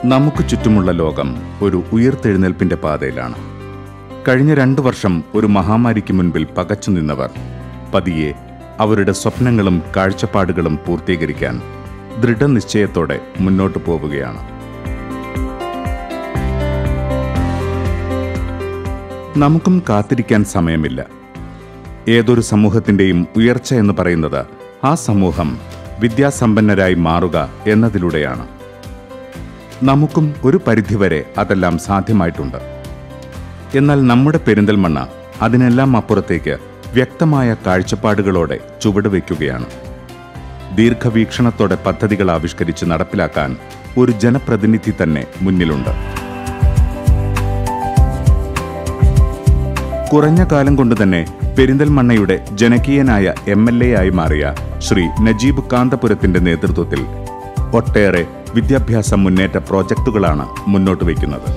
നമുക്ക് ചുറ്റുമുള്ള ലോകം ഒരു ഉയർത്തെഴുന്നേൽപ്പിന്റെ പാതയിലാണ് കഴിഞ്ഞ രണ്ടു വർഷം ഒരു മഹാമാരിക്ക് മുൻപിൽ പകച്ചു നിന്നവർ പതിയെ അവരുടെ സ്വപ്നങ്ങളും കാഴ്ചപ്പാടുകളും പൂർത്തീകരിക്കാൻ ദൃഢനിശ്ചയത്തോടെ മുന്നോട്ടു പോവുകയാണ് നമുക്കും കാത്തിരിക്കാൻ സമയമില്ല ഏതൊരു സമൂഹത്തിന്റെയും ഉയർച്ച എന്ന് പറയുന്നത് ആ സമൂഹം വിദ്യാസമ്പന്നരായി മാറുക എന്നതിലൂടെയാണ് നമുക്കും ഒരു പരിധിവരെ അതെല്ലാം സാധ്യമായിട്ടുണ്ട് എന്നാൽ നമ്മുടെ പെരിന്തൽമണ്ണ അതിനെല്ലാം അപ്പുറത്തേക്ക് വ്യക്തമായ കാഴ്ചപ്പാടുകളോടെ ചുവടുവെക്കുകയാണ് ദീർഘവീക്ഷണത്തോടെ പദ്ധതികൾ ആവിഷ്കരിച്ച് നടപ്പിലാക്കാൻ ഒരു ജനപ്രതിനിധി തന്നെ മുന്നിലുണ്ട് കുറഞ്ഞ കാലം കൊണ്ട് തന്നെ പെരിന്തൽമണ്ണയുടെ ജനകീയനായ എം എൽ എ ആയി മാറിയ ശ്രീ നജീബ് കാന്തപുരത്തിന്റെ നേതൃത്വത്തിൽ ഒട്ടേറെ വിദ്യാഭ്യാസ മുന്നേറ്റ പ്രോജക്റ്റുകളാണ് മുന്നോട്ട് വയ്ക്കുന്നത്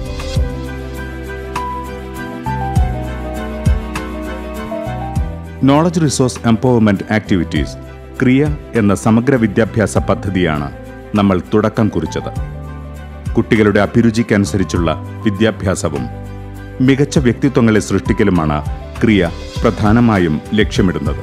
നോളജ് റിസോഴ്സ് എംപവർമെന്റ് ആക്ടിവിറ്റീസ് ക്രിയ എന്ന സമഗ്ര വിദ്യാഭ്യാസ പദ്ധതിയാണ് നമ്മൾ തുടക്കം കുറിച്ചത് കുട്ടികളുടെ അഭിരുചിക്കനുസരിച്ചുള്ള വിദ്യാഭ്യാസവും മികച്ച വ്യക്തിത്വങ്ങളെ സൃഷ്ടിക്കലുമാണ് ക്രിയ പ്രധാനമായും ലക്ഷ്യമിടുന്നത്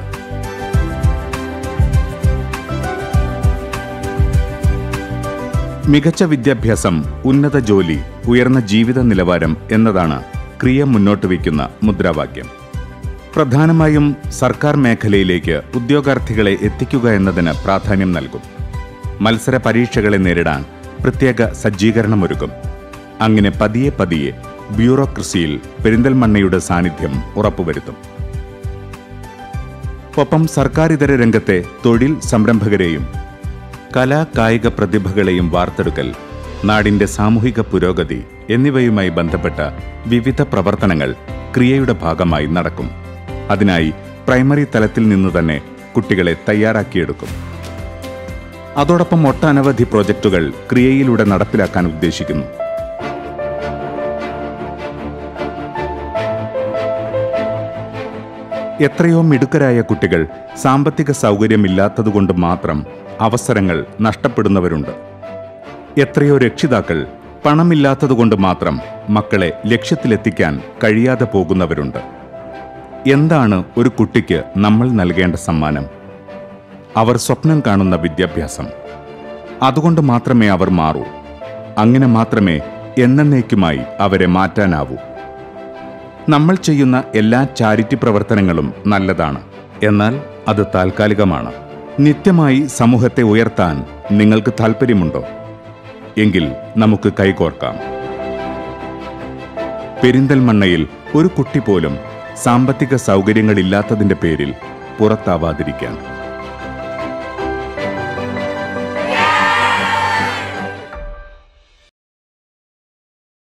മികച്ച വിദ്യാഭ്യാസം ഉന്നത ജോലി ഉയർന്ന ജീവിത നിലവാരം എന്നതാണ് ക്രിയ മുന്നോട്ട് വയ്ക്കുന്ന മുദ്രാവാക്യം പ്രധാനമായും സർക്കാർ മേഖലയിലേക്ക് ഉദ്യോഗാർത്ഥികളെ എത്തിക്കുക എന്നതിന് പ്രാധാന്യം നൽകും മത്സര പരീക്ഷകളെ നേരിടാൻ പ്രത്യേക സജ്ജീകരണമൊരുക്കും അങ്ങനെ പതിയെ പതിയെ ബ്യൂറോക്രസിയിൽ പെരിന്തൽമണ്ണയുടെ സാന്നിധ്യം ഉറപ്പുവരുത്തും ഒപ്പം സർക്കാരിതര രംഗത്തെ തൊഴിൽ സംരംഭകരെയും കലാ കായിക പ്രതിഭകളെയും വാർത്തെടുക്കൽ നാടിന്റെ സാമൂഹിക പുരോഗതി എന്നിവയുമായി ബന്ധപ്പെട്ട വിവിധ പ്രവർത്തനങ്ങൾ ക്രിയയുടെ ഭാഗമായി നടക്കും അതിനായി പ്രൈമറി തലത്തിൽ നിന്ന് തന്നെ കുട്ടികളെ തയ്യാറാക്കിയെടുക്കും അതോടൊപ്പം ഒട്ടനവധി പ്രോജക്റ്റുകൾ ക്രിയയിലൂടെ നടപ്പിലാക്കാൻ ഉദ്ദേശിക്കുന്നു എത്രയോ മിടുക്കരായ കുട്ടികൾ സാമ്പത്തിക സൗകര്യമില്ലാത്തതുകൊണ്ട് മാത്രം അവസരങ്ങൾ നഷ്ടപ്പെടുന്നവരുണ്ട് എത്രയോ രക്ഷിതാക്കൾ പണമില്ലാത്തതുകൊണ്ട് മാത്രം മക്കളെ ലക്ഷ്യത്തിലെത്തിക്കാൻ കഴിയാതെ പോകുന്നവരുണ്ട് എന്താണ് ഒരു കുട്ടിക്ക് നമ്മൾ നൽകേണ്ട സമ്മാനം അവർ സ്വപ്നം കാണുന്ന വിദ്യാഭ്യാസം അതുകൊണ്ട് മാത്രമേ അവർ മാറൂ അങ്ങനെ മാത്രമേ എന്നേക്കുമായി അവരെ മാറ്റാനാവൂ നമ്മൾ ചെയ്യുന്ന എല്ലാ ചാരിറ്റി പ്രവർത്തനങ്ങളും നല്ലതാണ് എന്നാൽ അത് താൽക്കാലികമാണ് നിത്യമായി സമൂഹത്തെ ഉയർത്താൻ നിങ്ങൾക്ക് താൽപ്പര്യമുണ്ടോ എങ്കിൽ നമുക്ക് കൈകോർക്കാം പെരിന്തൽമണ്ണയിൽ ഒരു കുട്ടി പോലും സാമ്പത്തിക സൗകര്യങ്ങളില്ലാത്തതിന്റെ പേരിൽ പുറത്താവാതിരിക്കാൻ